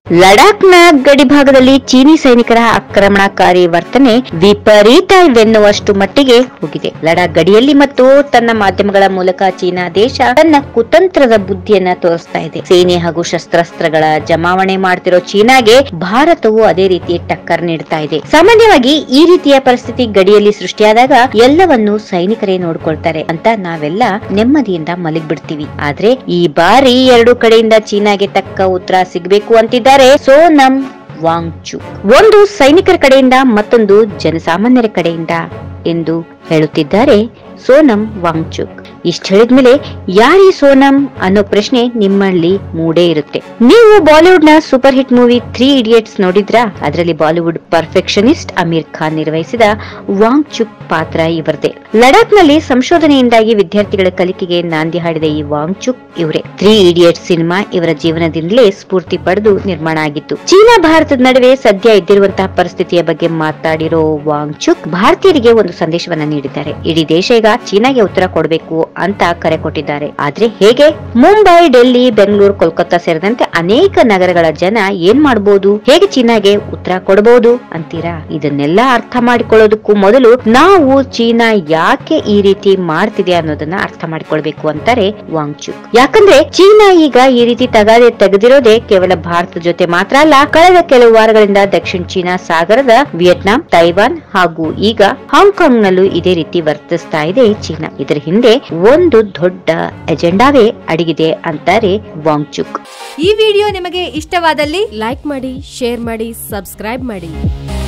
ಲಡಾಖ್ನ ಗಡಿಭಾಗದಲ್ಲಿ ಚೀನಿ ಸೈನಿಕರ ಆಕ್ರಮಣಕಾರಿ ವರ್ತನೆ ವಿಪರೀತವೆನ್ನುವಷ್ಟು ಮಟ್ಟಿಗೆ ಹೋಗಿದೆ ಲಡಾಖ್ ಗಡಿಯಲ್ಲಿ ಮತ್ತು ತನ್ನ ಮಾಧ್ಯಮಗಳ ಮೂಲಕ ಚೀನಾ ದೇಶ ತನ್ನ ಕುತಂತ್ರದ ಬುದ್ಧಿಯನ್ನ ತೋರಿಸ್ತಾ ಇದೆ ಸೇನೆ ಹಾಗೂ ಶಸ್ತ್ರಾಸ್ತ್ರಗಳ ಜಮಾವಣೆ ಮಾಡ್ತಿರೋ ಚೀನಾಗೆ ಭಾರತವು ಅದೇ ರೀತಿ ಟಕ್ಕರ್ ನೀಡ್ತಾ ಇದೆ ಸಾಮಾನ್ಯವಾಗಿ ಈ ರೀತಿಯ ಪರಿಸ್ಥಿತಿ ಗಡಿಯಲ್ಲಿ ಸೃಷ್ಟಿಯಾದಾಗ ಎಲ್ಲವನ್ನು ಸೈನಿಕರೇ ನೋಡ್ಕೊಳ್ತಾರೆ ಅಂತ ನಾವೆಲ್ಲ ನೆಮ್ಮದಿಯಿಂದ ಮಲಗ್ಬಿಡ್ತೀವಿ ಆದ್ರೆ ಈ ಬಾರಿ ಎರಡು ಕಡೆಯಿಂದ ಚೀನಾಗೆ ತಕ್ಕ ಉತ್ತರ ಸಿಗಬೇಕು ಅಂತಿದ್ದಾರೆ ಸೋನಂ ವಾಂಗ್ಚು ಒಂದು ಸೈನಿಕರ ಕಡೆಯಿಂದ ಮತ್ತೊಂದು ಜನಸಾಮಾನ್ಯರ ಕಡೆಯಿಂದ ಎಂದು ಹೇಳುತ್ತಿದ್ದಾರೆ ಸೋನಂ ವಾಂಗ್ಚುಕ್ ಇಷ್ಟ ಹೇಳಿದ್ಮೇಲೆ ಯಾರೀ ಸೋನಂ ಅನ್ನೋ ಪ್ರಶ್ನೆ ನಿಮ್ಮಲ್ಲಿ ಮೂಡೇ ಇರುತ್ತೆ ನೀವು ಬಾಲಿವುಡ್ ನ super hit movie three idiots ನೋಡಿದ್ರಾ ಅದರಲ್ಲಿ ಬಾಲಿವುಡ್ ಪರ್ಫೆಕ್ಷನಿಸ್ಟ್ ಅಮೀರ್ ಖಾನ್ ನಿರ್ವಹಿಸಿದ ವಾಂಗ್ಚುಕ್ ಪಾತ್ರ ಇವರದೇ ಲಡಾಖ್ ನಲ್ಲಿ ಸಂಶೋಧನೆಯಿಂದಾಗಿ ವಿದ್ಯಾರ್ಥಿಗಳ ಕಲಿಕೆಗೆ ನಾಂದಿ ಹಾಡಿದ ಈ ವಾಂಗ್ಚುಕ್ ಇವರೇ ತ್ರೀ ಇಡಿಯಟ್ ಸಿನಿಮಾ ಇವರ ಜೀವನದಿಂದಲೇ ಸ್ಫೂರ್ತಿ ಪಡೆದು ನಿರ್ಮಾಣ ಆಗಿತ್ತು ಚೀನಾ ಭಾರತದ ನಡುವೆ ಸದ್ಯ ಇದ್ದಿರುವಂತಹ ಪರಿಸ್ಥಿತಿಯ ಬಗ್ಗೆ ಮಾತಾಡಿರೋ ವಾಂಗ್ಚುಕ್ ಭಾರತೀಯರಿಗೆ ಒಂದು ಸಂದೇಶವನ್ನ ನೀಡಿದ್ದಾರೆ ಇಡೀ ದೇಶ ಈಗ ಚೀನಾಗೆ ಉತ್ತರ ಕೊಡಬೇಕು ಅಂತ ಕರೆ ಕೊಟ್ಟಿದ್ದಾರೆ ಆದ್ರೆ ಹೇಗೆ ಮುಂಬೈ ಡೆಲ್ಲಿ ಬೆಂಗಳೂರು ಕೋಲ್ಕತ್ತಾ ಸೇರಿದಂತೆ ಅನೇಕ ನಗರಗಳ ಜನ ಏನ್ ಮಾಡಬಹುದು ಹೇಗೆ ಚೀನಾಗೆ ಉತ್ತರ ಕೊಡಬಹುದು ಅಂತೀರಾ ಇದನ್ನೆಲ್ಲ ಅರ್ಥ ಮಾಡಿಕೊಳ್ಳೋದಕ್ಕೂ ಮೊದಲು ನಾವು ಚೀನಾ ಯಾಕೆ ಈ ರೀತಿ ಮಾಡ್ತಿದೆ ಅನ್ನೋದನ್ನ ಅರ್ಥ ಮಾಡಿಕೊಳ್ಬೇಕು ಅಂತಾರೆ ವಾಂಗ್ಚುಕ್ ಯಾಕಂದ್ರೆ ಚೀನಾ ಈಗ ಈ ರೀತಿ ತಗಾದೆ ತೆಗೆದಿರೋದೇ ಕೇವಲ ಭಾರತದ ಜೊತೆ ಮಾತ್ರ ಅಲ್ಲ ಕಳೆದ ಕೆಲವು ವಾರಗಳಿಂದ ದಕ್ಷಿಣ ಚೀನಾ ಸಾಗರದ ವಿಯೆಟ್ನಾಂ ತೈವಾನ್ ಹಾಗೂ ಈಗ ಹಾಂಗ್ಕಾಂಗ್ ನಲ್ಲೂ ಇದೇ ರೀತಿ ವರ್ತಿಸ್ತಾ ಇದೆ ಚೀನಾ ಇದರ ಹಿಂದೆ ಒಂದು ದೊಡ್ಡ ಎಜೆಂಡಾವೇ ಅಡಗಿದೆ ಅಂತಾರೆ ವಾಂಗ್ಚುಕ್ ಈ ವಿಡಿಯೋ ನಿಮಗೆ ಇಷ್ಟವಾದಲ್ಲಿ ಲೈಕ್ ಮಾಡಿ ಶೇರ್ ಮಾಡಿ ಸಬ್ಸ್ಕ್ರೈಬ್ ಮಾಡಿ